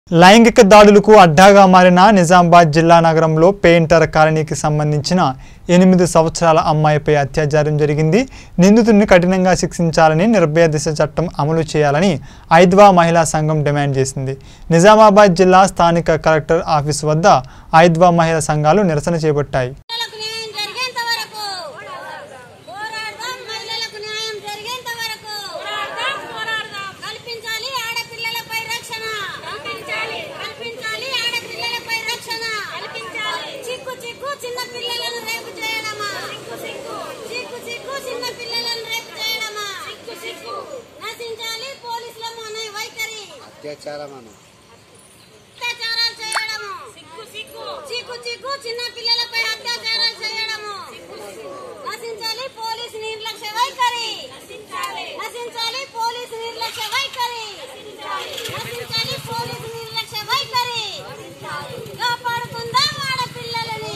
లైంగిక దాడులకు అడ్డాగా మారిన నిజామాబాద్ జిల్లా నగరంలో పెయింటర్ కాలనీకి సంబంధించిన ఎనిమిది సంవత్సరాల అమ్మాయిపై అత్యాచారం జరిగింది నిందితుడిని కఠినంగా శిక్షించాలని నిర్భయ దిశ చట్టం అమలు చేయాలని ఐద్వా మహిళా సంఘం డిమాండ్ చేసింది నిజామాబాద్ జిల్లా స్థానిక కలెక్టర్ ఆఫీస్ వద్ద ఐద్వా మహిళా సంఘాలు నిరసన చేపట్టాయి మహిళలకు న్యాయం జరిగేంత వరకు పోరాడదాం మహిళలకు న్యాయం జరిగేంత వరకు కల్పించాలి ఆడపిల్లలపై రక్షణ కల్పించాలి కల్పించాలి ఆడపిల్లలపై రక్షణ కల్పించాలి చిక్కు చిక్కు చిన్న పిల్లలను రేపు చేయడమా చిక్కు చిక్కు చిక్కు చిక్కు చిన్న పిల్లలను రేపు చేయడమా చిక్కు చిక్కు నశించాలి పోలీసుల మన వైఖరి అత్యాచారమను అత్యాచారాలు చేయడము సిగ్గు సిగ్గు చిక్కు చిక్కు చిన్న పిల్లలపై అత్యాచారాలు చేయడము నశించాలి పోలీసు నిర్లక్ష్య వైఖరి నశించాలి పోలీసు నిర్లక్ష్య వైఖరి నశించాలి పోలీసు నిర్లక్ష్య వైఖరి కాపాడుకుందాం ఆడపిల్లలని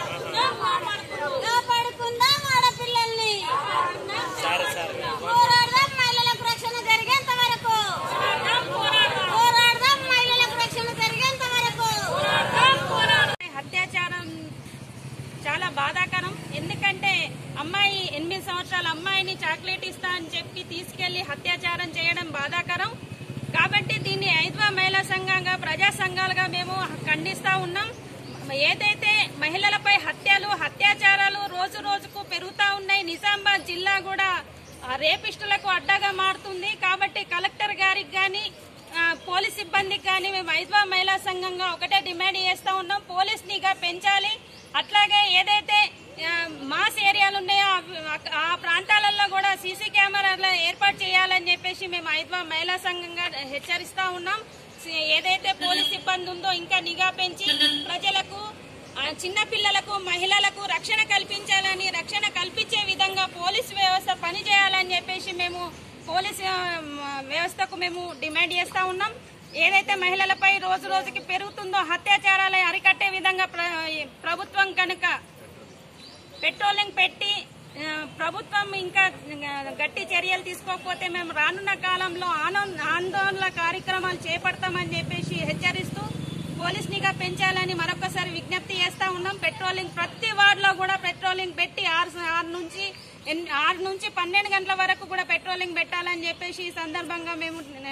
కాపాడుకుందాం ఆడపిల్లల్ని పోరాడదాం మహిళలకు రక్షణ జరిగేంత వరకు పోరాడదాం మహిళలకు రక్షణ జరిగేంత వరకు అత్యాచారం చాలా బాధాకరం ఎందుకంటే అమ్మాయి ఎనిమిది సంవత్సరాల అమ్మాయిని చాక్లెట్ ఇస్తా అని చెప్పి తీసుకెళ్లి అత్యాచారం చేయడం బాధాకరం కాబట్టి దీన్ని ఐద్వా మహిళా సంఘంగా ప్రజా సంఘాలుగా మేము ఖండిస్తా ఉన్నాం ఏదైతే మహిళలపై హత్యలు అత్యాచారాలు రోజు రోజుకు పెరుగుతా ఉన్నాయి నిజామాబాద్ జిల్లా కూడా ఆ, రేపిస్టులకు అడ్డగా మారుతుంది కాబట్టి కలెక్టర్ గారికి కానీ ఆ, పోలీస్ సిబ్బందికి కానీ మేము ఐద్వా మహిళా సంఘంగా ఒకటే డిమాండ్ చేస్తా ఉన్నాం పోలీస్ నిఘా పెంచాలి అట్లాగే ఏదైతే ఆ, మాస్ ఏరియాలు ఉన్నాయో అవి- ఆ ప్రాంతాలలో కూడా సీసీ కెమెరాలు ఏర్పాటు చేయాలని చెప్పేసి మేము ఐద్వా మహిళా సంఘంగా హెచ్చరిస్తా ఉన్నాం సి- ఏదైతే పోలీస్ సిబ్బంది ఉందో ఇంకా నిఘా పెంచి ప్రజలకు ఆ, చిన్న పిల్లలకు మహిళలకు రక్షణ కల్పించాలని రక్షణ కల్పించే విధంగా పోలీస్ వ్యవస్థ పనిచేయాలని చెప్పేసి మేము పోలీస్ ఆ, వ్యవస్థకు మేము డిమాండ్ చేస్తా ఉన్నాం ఏదైతే మహిళలపై రోజు రోజుకి పెరుగుతుందో అత్యాచారాలు అరికట్టే విధంగా ప్ర- ప్రభుత్వం కనుక పెట్రోలింగ్ పెట్టి ఆ, ప్రభుత్వం ఇంకా ఆ, గట్టి చర్యలు తీసుకోకపోతే మేము రానున్న కాలంలో ఆనం- ఆందోళన కార్యక్రమాలు చేపడతామని చెప్పేసి హెచ్చరిస్తూ పోలీస్ నిఘా పెంచాలని మరొకసారి విజ్ఞప్తి చేస్తా ఉన్నాం పెట్రోలింగ్ ప్రతి వార్డులో కూడా పెట్రోలింగ్ పెట్టి ఆరు ఆరు నుంచి ఎన్- ఆరు నుంచి పన్నెండు గంటల వరకు కూడా పెట్రోలింగ్ పెట్టాలని చెప్పేసి ఈ సందర్భంగా మేము